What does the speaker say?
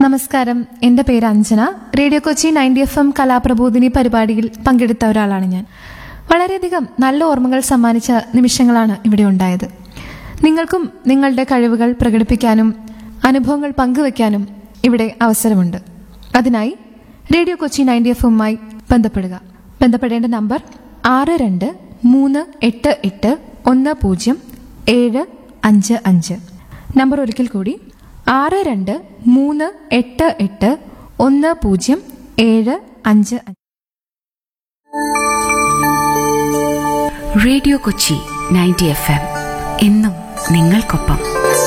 നമസ്കാരം എന്റെ പേര് Anjana radio Kochi ninety F M Kalaprabodhini പരിപാടിയിൽ പങ്കെടുത്ത ഒരാളാണ് ഞാൻ വളരെയധികം നല്ല ഓർമ്മകൾ സമ്മാനിച്ച നിമിഷങ്ങളാണ് ഇവിടെ ഉണ്ടായത് നിങ്ങൾക്കും നിങ്ങളുടെ കഴിവുകൾ പ്രകടിപ്പിക്കാനും അനുഭവങ്ങൾ പങ്കുവെക്കാനും ഇവിടെ അവസരമുണ്ട് അതിനായി റേഡിയോ കൊച്ചി നയൻറ്റി എഫ് എമ്മുമായി ബന്ധപ്പെടുക ബന്ധപ്പെടേണ്ട നമ്പർ ആറ് രണ്ട് മൂന്ന് എട്ട് എട്ട് ഒന്ന് പൂജ്യം ഏഴ് അഞ്ച് അഞ്ച് നമ്പർ ഒരിക്കൽ കൂടി ആറ് രണ്ട് മൂന്ന് എട്ട് എട്ട് ഒന്ന് പൂജ്യം ഏഴ് അഞ്ച് അഞ്ച് radio Kochi ninety F M എന്നും നിങ്ങൾക്കൊപ്പം